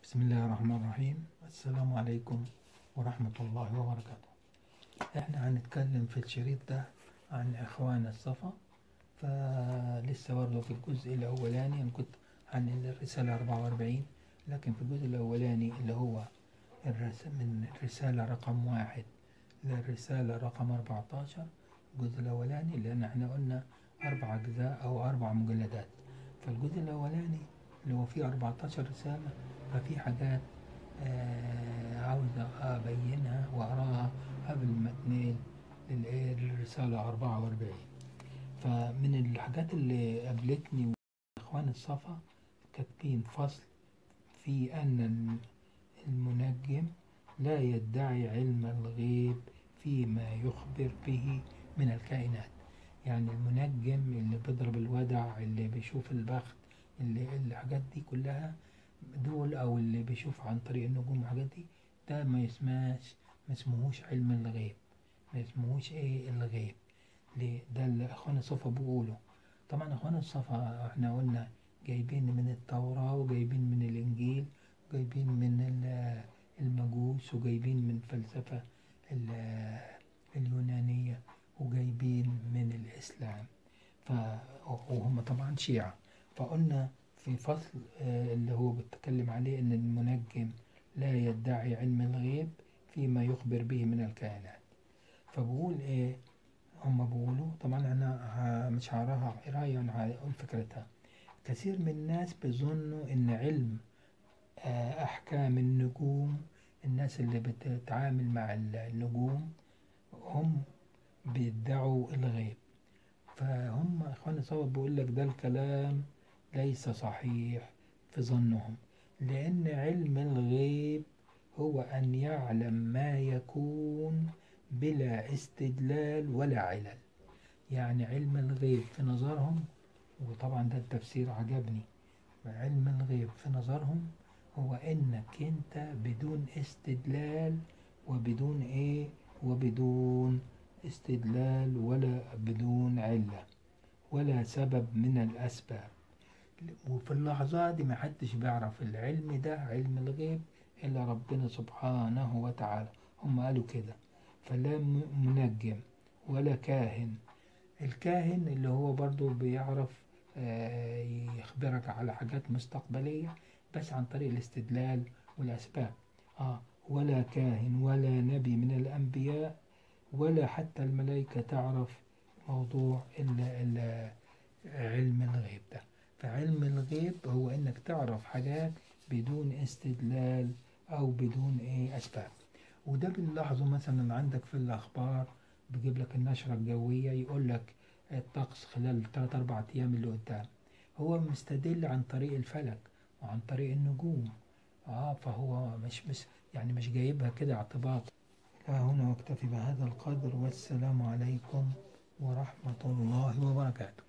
بسم الله الرحمن الرحيم السلام عليكم ورحمة الله وبركاته احنا هنتكلم في الشريط ده عن اخوان الصفا فلسه برضه في الجزء الاولاني انا كنت عن الرسالة 44 لكن في الجزء الاولاني اللي هو الرس من الرسالة رقم واحد للرسالة رقم 14 الجزء الاولاني لان احنا قلنا اربع اجزاء او اربع مجلدات فالجزء الاولاني اللي هو فيه 14 رسالة ففي حاجات آه عاوز أبينها وأراها قبل ما أتنقل للرسالة 44 فمن الحاجات اللي قابلتني إخوان الصفا كاتبين فصل في أن المنجم لا يدعي علم الغيب فيما يخبر به من الكائنات يعني المنجم اللي بيضرب الودع اللي بيشوف البخت اللي الحاجات دي كلها دول او اللي بيشوف عن طريق النجوم والحاجات دي ده ما يسماش ما اسمهوش علم الغيب ما اسمهوش ايه الغيب ليه ده اللي اخوان الصفا بيقولوا طبعا اخوان الصفا احنا قلنا جايبين من التوراة وجايبين من الانجيل وجايبين من المجوس وجايبين من الفلسفة اليونانية وجايبين من الاسلام ف وهم طبعا شيعة فقلنا في فصل اللي هو بيتكلم عليه ان المنجم لا يدعي علم الغيب فيما يخبر به من الكائنات فبقول ايه هم بيقولوا طبعا انا مش هقراها قرايه انا هقول فكرتها كثير من الناس بيظنوا ان علم احكام النجوم الناس اللي بتتعامل مع النجوم هم بيدعوا الغيب فهم اخواني صوت بيقول لك ده الكلام ليس صحيح في ظنهم لأن علم الغيب هو أن يعلم ما يكون بلا استدلال ولا علل يعني علم الغيب في نظرهم وطبعا ده التفسير عجبني علم الغيب في نظرهم هو انك انت بدون استدلال وبدون ايه وبدون استدلال ولا بدون علة ولا سبب من الأسباب وفي اللحظة دي محدش بيعرف العلم ده علم الغيب إلا ربنا سبحانه وتعالى هم قالوا كده فلا منجم ولا كاهن الكاهن اللي هو برضو بيعرف يخبرك على حاجات مستقبلية بس عن طريق الاستدلال والأسباب آه ولا كاهن ولا نبي من الأنبياء ولا حتى الملائكة تعرف موضوع إلا, إلا علم الغيب ده فعلم الغيب هو انك تعرف حاجات بدون استدلال او بدون ايه اسباب وده بنلاحظه مثلا عندك في الاخبار بيجيب لك النشرة الجوية يقول لك الطقس خلال 3 4 ايام اللي قدام هو مستدل عن طريق الفلك وعن طريق النجوم اه فهو مش مش يعني مش جايبها كده اعتباط لا هنا واكتفي بهذا القدر والسلام عليكم ورحمة الله وبركاته